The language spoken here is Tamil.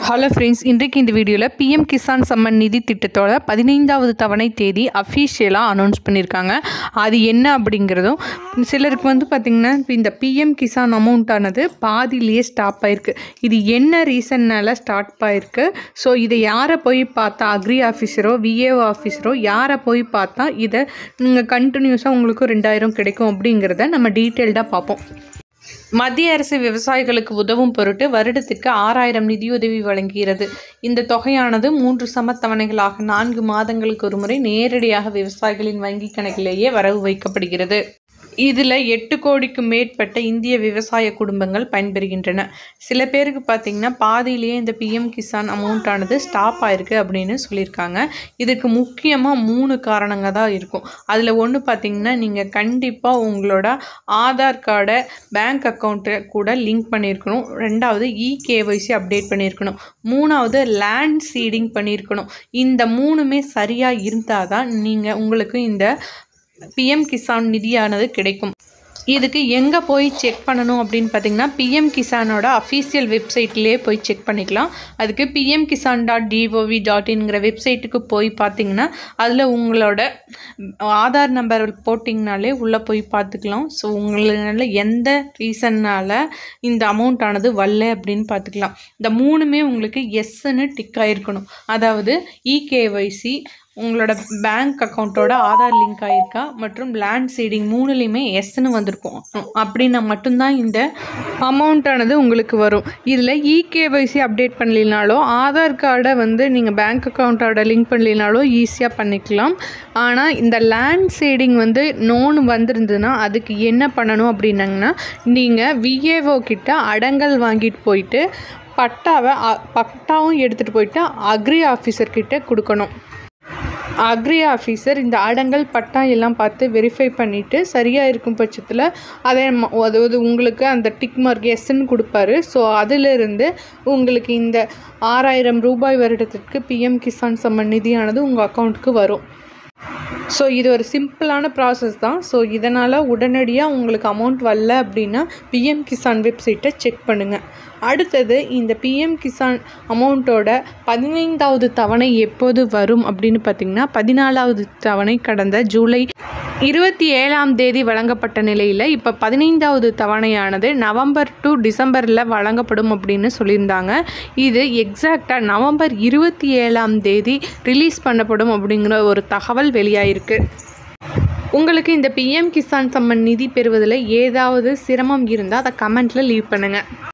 ஹலோ ஃப்ரெண்ட்ஸ் இன்றைக்கு இந்த வீடியோவில் பிஎம் கிசான் சம்மன் நிதி திட்டத்தோட பதினைந்தாவது தவணை தேதி அஃபீஷியலாக அனௌன்ஸ் பண்ணியிருக்காங்க அது என்ன அப்படிங்கிறதும் சிலருக்கு வந்து பார்த்திங்கன்னா இந்த பிஎம் கிசான் அமௌண்ட்டானது பாதியிலேயே ஸ்டாப் ஆயிருக்கு இது என்ன ரீசன்னால் ஸ்டார்ட் ஆயிருக்கு ஸோ இதை யாரை போய் பார்த்தா அக்ரி ஆஃபீஸரோ விஏஓ ஆஃபீஸரோ யாரை போய் பார்த்தா இதை நீங்கள் கண்டினியூஸாக உங்களுக்கு ரெண்டாயிரம் கிடைக்கும் அப்படிங்கிறத நம்ம டீட்டெயில்டாக பார்ப்போம் மத்திய அரசு விவசாயிகளுக்கு உதவும் பொருட்டு வருடத்திற்கு ஆறாயிரம் நிதியுதவி வழங்குகிறது இந்த தொகையானது மூன்று சமத்தவணைகளாக நான்கு மாதங்களுக்கு ஒருமுறை நேரடியாக விவசாயிகளின் வங்கி கணக்கிலேயே வரவு வைக்கப்படுகிறது இதில் எட்டு கோடிக்கு மேற்பட்ட இந்திய விவசாய குடும்பங்கள் பயன்பெறுகின்றன சில பேருக்கு பார்த்திங்கன்னா பாதியிலேயே இந்த பிஎம் கிசான் அமௌண்ட்டானது ஸ்டாப் ஆயிருக்கு அப்படின்னு சொல்லியிருக்காங்க இதுக்கு முக்கியமாக மூணு காரணங்க தான் இருக்கும் அதில் ஒன்று பார்த்திங்கன்னா நீங்கள் கண்டிப்பாக உங்களோட ஆதார் கார்டை பேங்க் அக்கௌண்ட்டை கூட லிங்க் பண்ணியிருக்கணும் ரெண்டாவது இ கேஒய்சி அப்டேட் பண்ணியிருக்கணும் மூணாவது லேண்ட் சீடிங் பண்ணியிருக்கணும் இந்த மூணுமே சரியாக இருந்தால் தான் நீங்கள் உங்களுக்கு இந்த பிஎம் கிசான் நிதியானது கிடைக்கும் இதுக்கு எங்கே போய் செக் பண்ணணும் அப்படின்னு பார்த்தீங்கன்னா பிஎம் கிசானோட அஃபீஷியல் வெப்சைட்லேயே போய் செக் பண்ணிக்கலாம் அதுக்கு PM Kisan dot gov dot இன்ங்கிற வெப்சைட்டுக்கு போய் பார்த்தீங்கன்னா அதில் உங்களோட ஆதார் நம்பர் போட்டிங்கனாலே உள்ளே போய் பார்த்துக்கலாம் ஸோ உங்களால் எந்த ரீசன்னால் இந்த அமௌண்ட் ஆனது வரல அப்படின்னு பார்த்துக்கலாம் இந்த மூணுமே உங்களுக்கு எஸ்ன்னு டிக் ஆகிருக்கணும் அதாவது இகேஒய்சி உங்களோட பேங்க் அக்கௌண்ட்டோட ஆதார் லிங்க் ஆகிருக்கா மற்றும் லேண்ட் சீடிங் மூணுலேயுமே எஸ்ன்னு வந்திருக்கும் அப்படின்னா மட்டும்தான் இந்த அமௌண்ட்டானது உங்களுக்கு வரும் இதில் இகேஒய்சி அப்டேட் பண்ணலினாலோ ஆதார் கார்டை வந்து நீங்கள் பேங்க் அக்கௌண்ட்டோட லிங்க் பண்ணலினாலோ ஈஸியாக பண்ணிக்கலாம் ஆனால் இந்த லேண்ட் சீடிங் வந்து நோன் வந்திருந்ததுன்னா அதுக்கு என்ன பண்ணணும் அப்படின்னாங்கன்னா நீங்கள் விஏஓ கிட்ட அடங்கல் வாங்கிட்டு போயிட்டு பட்டாவை பட்டாவும் எடுத்துகிட்டு போயிட்டு அக்ரி ஆஃபீஸர்கிட்ட கொடுக்கணும் அக்ரி ஆஃபீஸர் இந்த அடங்கல் பட்டா எல்லாம் பார்த்து வெரிஃபை பண்ணிவிட்டு சரியாக இருக்கும் பட்சத்தில் அதை அதாவது உங்களுக்கு அந்த டிக் மார்க் எஸ்ன்னு கொடுப்பாரு ஸோ அதிலிருந்து உங்களுக்கு இந்த ஆறாயிரம் ரூபாய் வருடத்திற்கு பிஎம் கிசான் சம்மன் நிதியானது உங்கள் அக்கௌண்ட்டுக்கு வரும் ஸோ இது ஒரு சிம்பிளான ப்ராசஸ் தான் ஸோ இதனால் உடனடியாக உங்களுக்கு அமௌண்ட் வரல அப்படின்னா பிஎம் கிசான் வெப்சைட்டை செக் பண்ணுங்கள் அடுத்தது இந்த பிஎம் கிசான் அமௌண்ட்டோட பதினைந்தாவது தவணை எப்போது வரும் அப்படின்னு பார்த்திங்கன்னா பதினாலாவது தவணை கடந்த ஜூலை இருபத்தி ஏழாம் தேதி வழங்கப்பட்ட நிலையில் இப்போ பதினைந்தாவது தவணையானது நவம்பர் டு டிசம்பரில் வழங்கப்படும் அப்படின்னு சொல்லியிருந்தாங்க இது எக்ஸாக்டாக நவம்பர் இருபத்தி ஏழாம் தேதி ரிலீஸ் பண்ணப்படும் அப்படிங்கிற ஒரு தகவல் வெளியாயிருக்கு உங்களுக்கு இந்த பிஎம் கிசான் சம்மன் நிதி பெறுவதில் ஏதாவது சிரமம் இருந்தால் அதை கமெண்ட்டில் லீவ் பண்ணுங்கள்